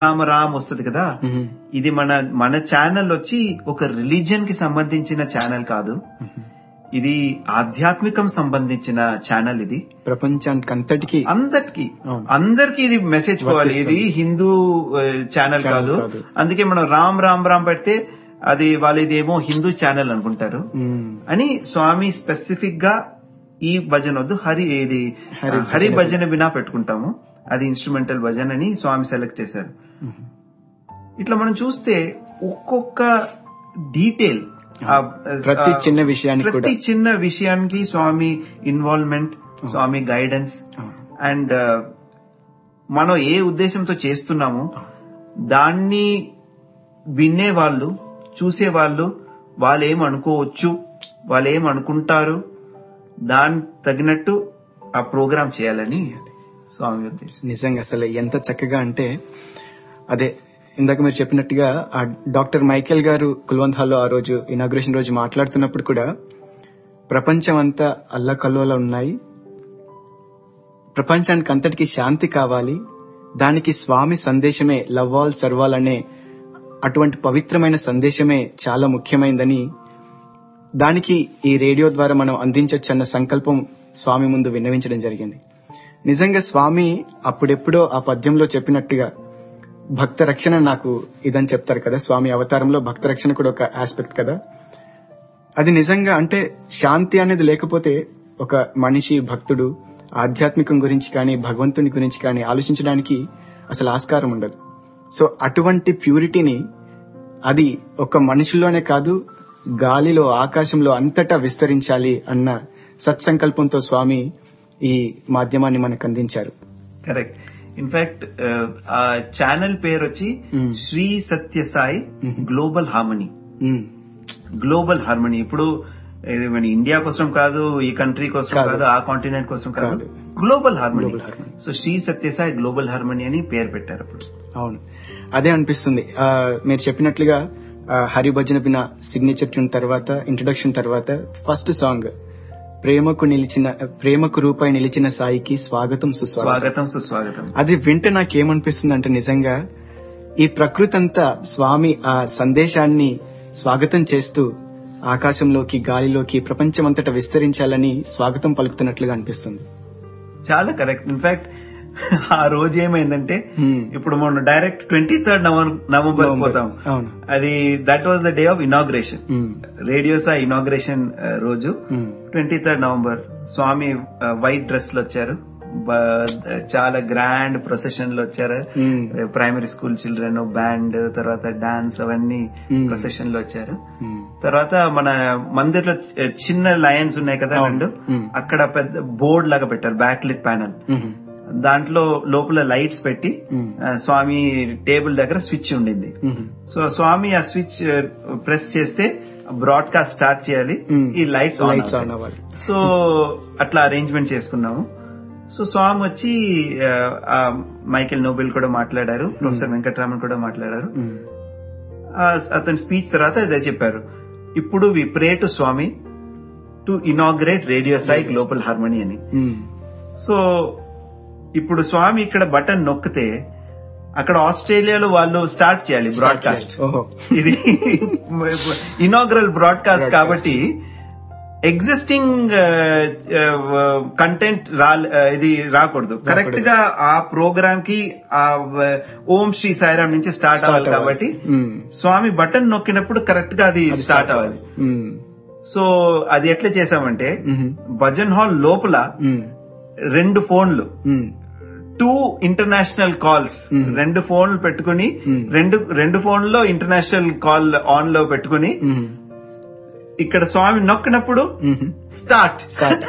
రామ రామ్ వస్తుంది కదా మ్మ్. ఇది మన మన ఛానల్ వచ్చి ఒక రిలీజియన్ కి సంబంధించిన ఛానల్ కాదు ఇది ఆధ్యాత్మికం సంబంధించిన ఛానల్ ఇది ప్రపంచానికి అంతటికి అందరికి అవును. అందరికి ఇది మెసేజ్ పోవాలి వర్తిస్తుంది. ఇది హిందూ ఛానల్ Channel కాదు కాదు. అందుకే మనం రామ్ రామ్ రామ్ పెడితే అది వాళ్ళు ఇదేమో హిందూ ఛానల్ అనుకుంటారు మ్మ్. అని స్వామి స్పెసిఫిక్ గా ఈ భజన వద్దు హరి ఇది హరి ఆ, హరి భజన. భజన వినా పెట్టుకుంటాము అది ఇన్స్ట్రుమెంటల్ భజన అని స్వామి సెలెక్ట్ చేశారు మ్మ్. ఇట్లా మనం చూస్తే ఒక్కొక్క డీటెయిల్ ప్రతి చిన్న విషయానికి కూడా ప్రతి చిన్న విషయానికి స్వామి ఇన్వాల్వ్మెంట్ స్వామి గైడెన్స్ అవును. అండ్ మనం ఏ ఉద్దేశంతో చేస్తున్నామో దాన్ని వినే వాళ్ళు చూసే వాళ్ళు వాళ్ళు ఏం అనుకోవచ్చు వాళ్ళు ఏం అనుకుంటారు దాని తగినట్టు ఆ ప్రోగ్రామ్ చేయాలని స్వామి ఉద్దేశం నిజంగా అసలు ఎంత చక్కగా అంటే అదే ఇందాక మీరు చెప్పినట్టుగా ఆ డాక్టర్ మైకేల్ గారు కుల్వంత్ హాల్లో ఆ రోజు ఇనాగ్రేషన్ రోజు మాట్లాడుతున్నప్పుడు కూడా ప్రపంచం అంతా అల్లకల్లోల ఉన్నాయి ప్రపంచానికి అంతటికి శాంతి కావాలి దానికి స్వామి సందేశమే లవ్ ఆల్ సర్వాల్ అనే అటువంటి పవిత్రమైన సందేశమే చాలా ముఖ్యమైనదని దానికి ఈ రేడియో ద్వారా మనం అందించవచ్చు అన్న సంకల్పం స్వామి ముందు విన్నవించడం జరిగింది నిజంగా స్వామి అప్పుడెప్పుడో ఆ పద్యంలో చెప్పినట్టుగా భక్త రక్షణ నాకు ఇదని చెప్తారు కదా స్వామి అవతారంలో భక్త రక్షణ కూడా ఒక ఆస్పెక్ట్ కదా అది నిజంగా అంటే శాంతి అనేది లేకపోతే ఒక మనిషి భక్తుడు ఆధ్యాత్మికం గురించి కానీ భగవంతుని గురించి కానీ ఆలోచించడానికి అసలు ఆస్కారం ఉండదు సో అటువంటి ప్యూరిటీని అది ఒక మనిషిలోనే కాదు గాలిలో ఆకాశంలో అంతటా విస్తరించాలి అన్న సత్సంకల్పంతో స్వామి ఈ మాధ్యమాన్ని మనకు అందించారు కరెక్ట్ ఇన్ఫాక్ట్ ఆ ఛానల్ పేరు వచ్చి Hmm. Shri Sathya Sai Mhm. Global harmony um, global harmony ఇప్పుడు ఇది మన ఇండియా కోసం కాదు ఈ కంట్రీ కోసం కాదు. కాదు ఆ కాంటినెంట్ కోసం కాదు కాదు. Global harmony Global harmony. So Shri Sathya Sai global harmony అని పేరు పెట్టారు అప్పుడు అవును అదే అనిపిస్తుంది ఆ, మీరు చెప్పినట్లుగా ఆ, హరి భజన పిన సిగ్నేచర్ ట్యూన్ తర్వాత ఇంట్రొడక్షన్ తర్వాత ఫస్ట్ సాంగ్ ప్రేమకు నిలిచిన ప్రేమకు రూపాయి నిలిచిన సాయికి స్వాగతం సుస్వాగతం స్వాగతం సుస్వాగతం అది వింటే నాకేమనిపిస్తుంది అంటే నిజంగా ఈ ప్రకృతి అంతా స్వామి ఆ సందేశాన్ని స్వాగతం చేస్తూ ఆకాశంలోకి గాలిలోకి ప్రపంచమంతటా విస్తరించాలని స్వాగతం పలుకుతున్నట్లుగా అనిపిస్తుంది చాలా కరెక్ట్ ఇన్ఫాక్ట్ ఆ రోజు ఏమైందంటే Hmm. ఇప్పుడు మనం డైరెక్ట్ ట్వంటీ థర్డ్ నవంబర్ పోతాం అవును అది that was the day of inauguration um, రేడియోసా ఇనాగ్రేషన్ రోజు um, twenty third November Swami white dress లో వచ్చారు బ- చాలా గ్రాండ్ ప్రొసెషన్ లో వచ్చారు um, primary school children band తర్వాత డాన్స్ అవన్నీ Hmm. ప్రొసెషన్ లో వచ్చారు ఉమ్. తర్వాత మన మందిర్లో చి- చిన్న లయన్స్ ఉన్నాయి కదా అవును. రెండు Hmm. అక్కడ పెద్ద బోర్డ్ లాగా పెట్టారు బ్యాక్ లిట్ ప్యానల్ ఉమ్, దాంట్లో లోపల లైట్స్ పెట్టి Hmm. ఆ, స్వామి టేబుల్ దగ్గర స్విచ్ ఉండింది ఉమ్. సో స్వామి ఆ స్విచ్ ప్రెస్ చేస్తే బ్రాడ్కాస్ట్ స్టార్ట్ చేయాలి Hmm. ఈ లైట్స్ లైట్స్ ఆన్ ఆన్ అవ్వాలి సో అట్లా అరేంజ్మెంట్ చేసుకున్నాము సో స్వామి వచ్చి ఆ, ఆ, మైకేల్ నోబెల్ కూడా మాట్లాడారు ప్రొఫెసర్ వెంకటరామన్ కూడా మాట్లాడారు ఉమ్, ఆ, అతని స్పీచ్ తర్వాత ఇదే చెప్పారు ఇప్పుడు we pray to Swami to inaugurate radio Sai global harmony అని ఉమ్. సో ఇప్పుడు స్వామి ఇక్కడ బటన్ నొక్కితే అక్కడ ఆస్ట్రేలియాలో వాళ్ళు స్టార్ట్ చేయాలి బ్రాడ్కాస్ట్ ఓహో ఇది ఇనాగ్రల్ బ్రాడ్కాస్ట్ Broadcast. కాబట్టి ఎగ్జిస్టింగ్ కంటెంట్ రా ఇది రాకూడదు కరెక్ట్ గా ఆ ప్రోగ్రామ్ కి ఆ వ- ఓం శ్రీ సాయిరామ్ నుంచి స్టార్ట్ Start అవ్వాలి కాబట్టి ఉమ్. స్వామి బటన్ నొక్కినప్పుడు కరెక్ట్ గా అది అది స్టార్ట్ అవ్వాలి ఉమ్, సో అది ఎట్లా చేసామంటే ఉమ్, భజన్ హాల్ లోపల ఉమ్, రెండు ఫోన్లు um. Two international calls Hmm. రెండు ఫోన్లు పెట్టుకుని Hmm. రెండు రెండు ఫోన్లో ఇంటర్నేషనల్ కాల్ ఆన్ లో పెట్టుకుని ఉమ్, ఇక్కడ స్వామి నొక్కినప్పుడు um. Start start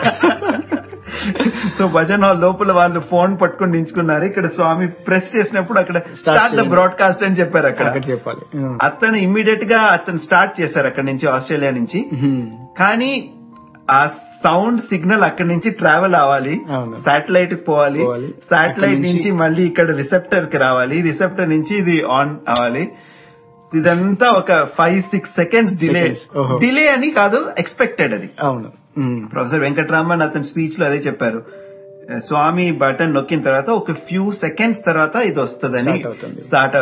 so bhajan hall లోపల వాళ్ళు ఫోన్ పట్టుకుని నించుకున్నారు ఇక్కడ స్వామి ప్రెస్ చేసినప్పుడు అక్కడ స్టార్ట్ ద చేయండి. బ్రాడ్కాస్ట్ అని చెప్పారు అక్కడ అక్కడ చెప్పాలి ఉమ్. అతను ఇమ్మీడియట్ గా అతను స్టార్ట్ చేశారు అక్కడ నుంచి ఆస్ట్రేలియా నుంచి ఉమ్. కానీ ఆ సౌండ్ సిగ్నల్ అక్కడి నుంచి ట్రావెల్ అవ్వాలి అవును. శాటిలైట్ కి పోవాలి పోవాలి. శాటిలైట్ అక్కడి నుంచి- నుంచి మళ్ళీ ఇక్కడ రిసెప్టర్ కి రావాలి రిసెప్టర్ నుంచి ఇది ఆన్ అవ్వాలి ఇదంతా ఒక five six seconds delay Seconds. ఓహో. డిలే అని కాదు ఎక్స్పెక్టెడ్ అది అవును ఉమ్. ప్రొఫెసర్ వెంకటరామన్ అతని స్పీచ్ లో అదే చెప్పారు స్వామి బటన్ నొక్కిన తర్వాత ఒక ఫ్యూ సెకండ్స్ తర్వాత ఇది వస్తుందని Start అవుతుంది. స్టార్ట్